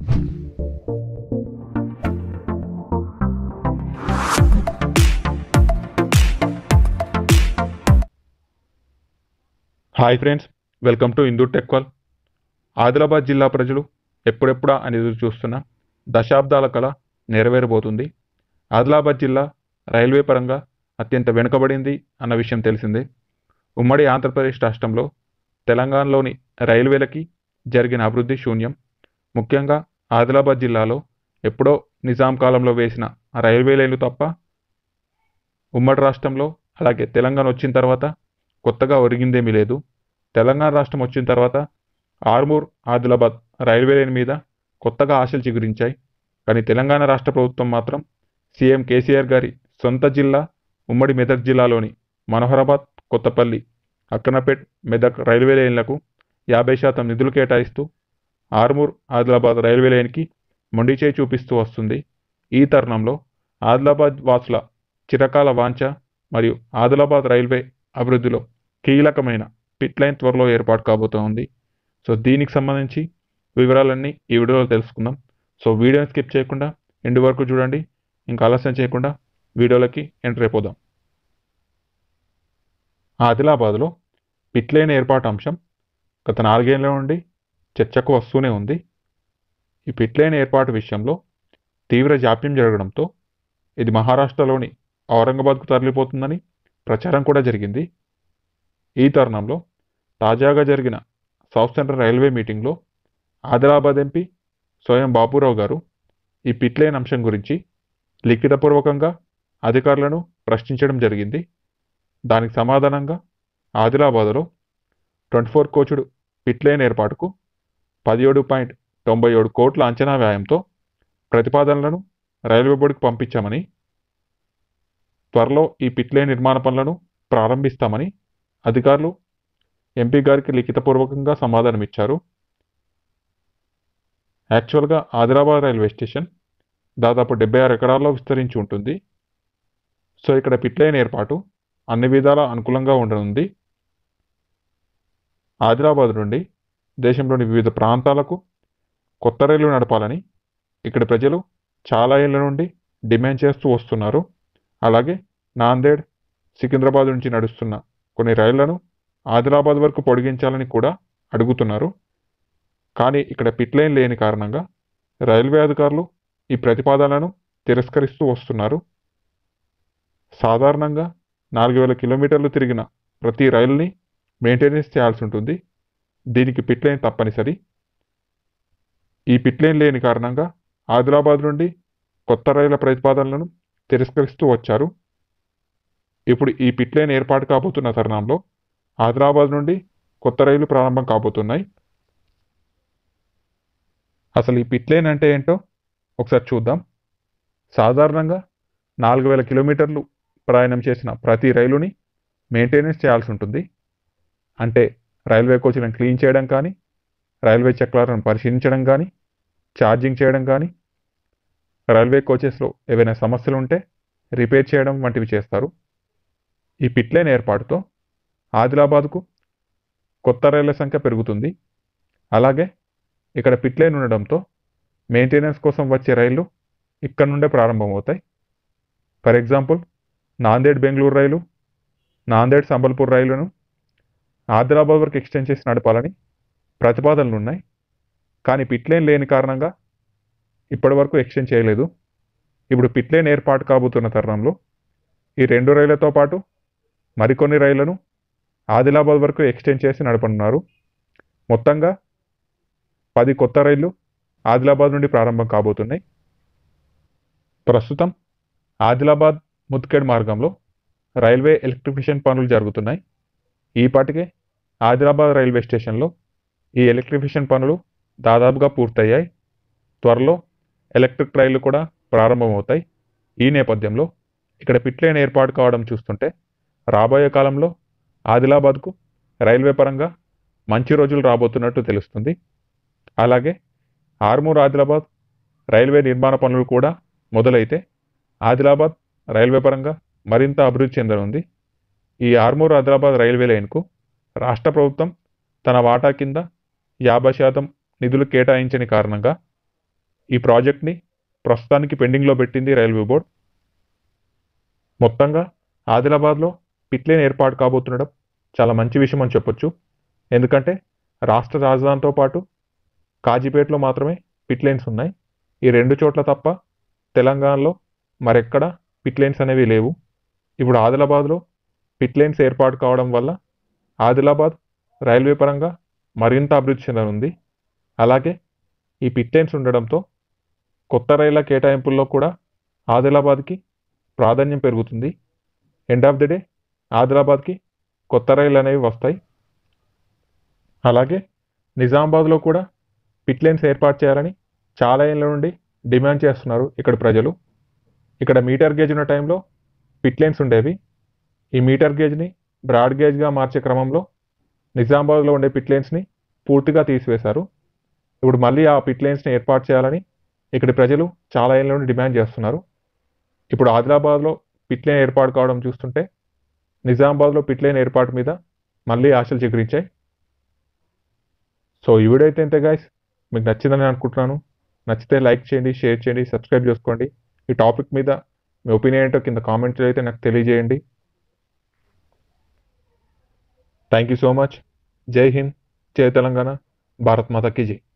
hi friends welcome to Indur tech call Adilabad జిల్లా ప్రజలు ఎప్పుడెప్పుడా అని ఎదురు చూస్తున్న దశాబ్దాల కళ నెరవేరబోతుంది ఆదిలాబాద్ జిల్లా రైల్వే పరంగా అత్యంత వెనుకబడింది అన్న విషయం తెలిసిందే ఉమ్మడి ఆంధ్రప్రదేశ్ రాష్ట్రంలో తెలంగాణలోని రైల్వేలకి జరిగిన అభివృద్ధి శూన్యం ముఖ్యంగా ఆదిలాబాద్ జిల్లాలో ఎప్పుడో నిజాం కాలంలో వేసిన ఆ రైల్వే లైన్లు తప్ప ఉమ్మడి రాష్ట్రంలో అలాగే తెలంగాణ వచ్చిన తర్వాత కొత్తగా ఒరిగిందేమీ లేదు తెలంగాణ రాష్ట్రం వచ్చిన తర్వాత ఆర్మూర్ ఆదిలాబాద్ రైల్వే లైన్ మీద కొత్తగా ఆశలు చిగురించాయి కానీ తెలంగాణ రాష్ట్ర ప్రభుత్వం మాత్రం సీఎం కేసీఆర్ గారి సొంత జిల్లా ఉమ్మడి మెదక్ జిల్లాలోని మనోహరాబాద్ కొత్తపల్లి అక్కనపేట్ మెదక్ రైల్వే లైన్లకు యాభై శాతం నిధులు కేటాయిస్తూ ఆర్మూర్ ఆదిలాబాద్ రైల్వే లైన్కి మొండి చేయి చూపిస్తూ వస్తుంది ఈ తరుణంలో ఆదిలాబాద్ వాసుల చిరకాల వాంఛ మరియు ఆదిలాబాద్ రైల్వే అభివృద్ధిలో కీలకమైన పిట్ లైన్ త్వరలో ఏర్పాటు కాబోతోంది సో దీనికి సంబంధించి వివరాలన్నీ ఈ వీడియోలో తెలుసుకుందాం సో వీడియోని స్కిప్ చేయకుండా ఎండు వరకు చూడండి ఇంకా ఆలస్యం చేయకుండా వీడియోలకి ఎంటర్ అయిపోదాం ఆదిలాబాద్లో పిట్ లైన్ ఏర్పాటు అంశం గత నాలుగేళ్ల నుండి చర్చకు వస్తూనే ఉంది ఈ పిట్ లైన్ ఏర్పాటు విషయంలో తీవ్ర జాప్యం జరగడంతో ఇది మహారాష్ట్రలోని ఔరంగాబాద్కు తరలిపోతుందని ప్రచారం కూడా జరిగింది ఈ తరుణంలో తాజాగా జరిగిన సౌత్ సెంట్రల్ రైల్వే మీటింగ్లో ఆదిలాబాద్ ఎంపీ స్వయం బాబురావు గారు ఈ పిట్ లైన్ అంశం గురించి లిఖితపూర్వకంగా అధికారులను ప్రశ్నించడం జరిగింది దానికి సమాధానంగా ఆదిలాబాద్లో ట్వంటీ ఫోర్ కోచుడు పిట్ లైన్ ఏర్పాటుకు పదిహేడు పాయింట్ తొంభై ఏడు కోట్ల అంచనా వ్యయంతో ప్రతిపాదనలను రైల్వే బోర్డుకు పంపించామని త్వరలో ఈ పిట్ లైన్ నిర్మాణ పనులను ప్రారంభిస్తామని అధికారులు ఎంపీ గారికి లిఖితపూర్వకంగా సమాధానం ఇచ్చారు యాక్చువల్గా ఆదిలాబాద్ రైల్వే స్టేషన్ దాదాపు డెబ్బై ఆరు ఎకరాల్లో విస్తరించి ఉంటుంది సో ఇక్కడ పిట్ లైన్ ఏర్పాటు అన్ని విధాలా అనుకూలంగా ఉండనుంది ఆదిలాబాద్ నుండి దేశంలోని వివిధ ప్రాంతాలకు కొత్త రైళ్లు నడపాలని ఇక్కడ ప్రజలు చాలా ఏళ్ల నుండి డిమాండ్ చేస్తూ వస్తున్నారు అలాగే నాందేడ్ సికింద్రాబాద్ నుంచి నడుస్తున్న కొన్ని రైళ్లను ఆదిలాబాద్ వరకు పొడిగించాలని కూడా అడుగుతున్నారు కానీ ఇక్కడ పిట్ లైన్ లేని కారణంగా రైల్వే అధికారులు ఈ ప్రతిపాదనలను తిరస్కరిస్తూ వస్తున్నారు సాధారణంగా నాలుగు వేల కిలోమీటర్లు తిరిగిన ప్రతి రైలుని మెయింటెనెన్స్ చేయాల్సి ఉంటుంది దీనికి పిట్ లైన్ తప్పనిసరి ఈ పిట్ లైన్ లేని కారణంగా ఆదిలాబాద్ నుండి కొత్త రైళ్ల ప్రతిపాదనలను తిరస్కరిస్తూ వచ్చారు ఇప్పుడు ఈ పిట్ లైన్ ఏర్పాటు కాబోతున్న తరుణంలో ఆదిలాబాద్ నుండి కొత్త రైలు ప్రారంభం కాబోతున్నాయి అసలు ఈ పిట్ లైన్ అంటే ఏంటో ఒకసారి చూద్దాం సాధారణంగా నాలుగు వేల కిలోమీటర్లు ప్రయాణం చేసిన ప్రతి రైలుని మెయింటెనెన్స్ చేయాల్సి ఉంటుంది అంటే రైల్వే కోచ్లను క్లీన్ చేయడం కానీ రైల్వే చక్రాలను పరిశీలించడం కానీ ఛార్జింగ్ చేయడం కానీ రైల్వే కోచెస్లో ఏవైనా సమస్యలు ఉంటే రిపేర్ చేయడం వంటివి చేస్తారు ఈ పిట్ లైన్ ఏర్పాటుతో ఆదిలాబాద్కు కొత్త రైళ్ల సంఖ్య పెరుగుతుంది అలాగే ఇక్కడ పిట్ లైన్ ఉండడంతో మెయింటెనెన్స్ కోసం వచ్చే రైళ్లు ఇక్కడ నుండే ప్రారంభమవుతాయి ఫర్ ఎగ్జాంపుల్ నాందేడ్ బెంగళూరు రైలు నాందేడ్ సంబల్పూర్ రైలును ఆదిలాబాద్ వరకు ఎక్స్టెండ్ చేసి నడపాలని ప్రతిపాదనలు ఉన్నాయి కానీ పిట్ లైన్ లేని కారణంగా ఇప్పటి వరకు ఎక్స్టెండ్ చేయలేదు ఇప్పుడు పిట్ లైన్ ఏర్పాటు కాబోతున్న తరుణంలో ఈ రెండు రైళ్లతో పాటు మరికొన్ని రైళ్లను ఆదిలాబాద్ వరకు ఎక్స్టెండ్ చేసి నడపనున్నారు మొత్తంగా పది కొత్త రైళ్లు ఆదిలాబాద్ నుండి ప్రారంభం కాబోతున్నాయి ప్రస్తుతం ఆదిలాబాద్ ముత్కేడ్ మార్గంలో రైల్వే ఎలక్ట్రిఫికేషన్ పనులు జరుగుతున్నాయి ఈపాటికే ఆదిలాబాద్ రైల్వే స్టేషన్లో ఈ ఎలక్ట్రిఫికేషన్ పనులు దాదాపుగా పూర్తయ్యాయి త్వరలో ఎలక్ట్రిక్ రైళ్లు కూడా ప్రారంభమవుతాయి ఈ నేపథ్యంలో ఇక్కడ పిట్ లైన్ ఏర్పాటు కావడం చూస్తుంటే రాబోయే కాలంలో ఆదిలాబాద్కు రైల్వే పరంగా మంచి రోజులు రాబోతున్నట్టు తెలుస్తుంది అలాగే ఆర్మూర్ ఆదిలాబాద్ రైల్వే నిర్మాణ పనులు కూడా మొదలైతే ఆదిలాబాద్ రైల్వే పరంగా మరింత అభివృద్ధి చెందనుంది ఈ ఆర్మూర్ ఆదిలాబాద్ రైల్వే లైన్కు రాష్ట్ర ప్రభుత్వం తన వాటా కింద యాభై శాతం నిధులు కేటాయించని కారణంగా ఈ ప్రాజెక్ట్ని ప్రస్తుతానికి పెండింగ్లో పెట్టింది రైల్వే బోర్డ్ మొత్తంగా ఆదిలాబాద్లో పిట్లేన్ ఏర్పాటు కాబోతుండడం చాలా మంచి విషయం అని చెప్పొచ్చు ఎందుకంటే రాష్ట్ర రాజధానితో పాటు కాజీపేటలో మాత్రమే పిట్లైన్స్ ఉన్నాయి ఈ రెండు చోట్ల తప్ప తెలంగాణలో మరెక్కడ పిట్లైన్స్ అనేవి లేవు ఇప్పుడు ఆదిలాబాద్లో పిట్లైన్స్ ఏర్పాటు కావడం వల్ల ఆదిలాబాద్ రైల్వే పరంగా మరింత అభివృద్ధి చెందనుంది అలాగే ఈ పిట్లైన్స్ ఉండడంతో కొత్త రైళ్ల కేటాయింపుల్లో కూడా ఆదిలాబాద్కి ప్రాధాన్యం పెరుగుతుంది ఎండ్ ఆఫ్ ది డే ఆదిలాబాద్కి కొత్త రైళ్ళు అనేవి వస్తాయి అలాగే నిజామాబాద్లో కూడా పిట్లైన్స్ ఏర్పాటు చేయాలని చాలా ఏళ్ళ నుండి డిమాండ్ చేస్తున్నారు ఇక్కడ ప్రజలు ఇక్కడ మీటర్ గేజ్ ఉన్న టైంలో పిట్లైన్స్ ఉండేవి ఈ మీటర్ గేజ్ని బ్రాడ్ గేజ్గా మార్చే క్రమంలో నిజామాబాద్లో ఉండే పిట్లైన్స్ని పూర్తిగా తీసివేశారు ఇప్పుడు మళ్ళీ ఆ పిట్లైన్స్ని ఏర్పాటు చేయాలని ఇక్కడి ప్రజలు చాలా ఏళ్ళ నుండి డిమాండ్ చేస్తున్నారు ఇప్పుడు ఆదిలాబాద్లో పిట్లైన్ ఏర్పాటు కావడం చూస్తుంటే నిజామాబాద్లో పిట్లైన్ ఏర్పాటు మీద మళ్ళీ ఆశలు చిగురించాయి సో ఈ వీడియో అయితే ఇంతే గాయస్ మీకు నచ్చిందని అనుకుంటున్నాను నచ్చితే లైక్ చేయండి షేర్ చేయండి సబ్స్క్రైబ్ చేసుకోండి ఈ టాపిక్ మీద మీ ఒపీనియన్ ఏంటో కింద కామెంట్లో అయితే నాకు తెలియజేయండి థ్యాంక్ యూ సో మచ్ జై హింద్ జై తెలంగాణ భారత్ మాతా కీ జై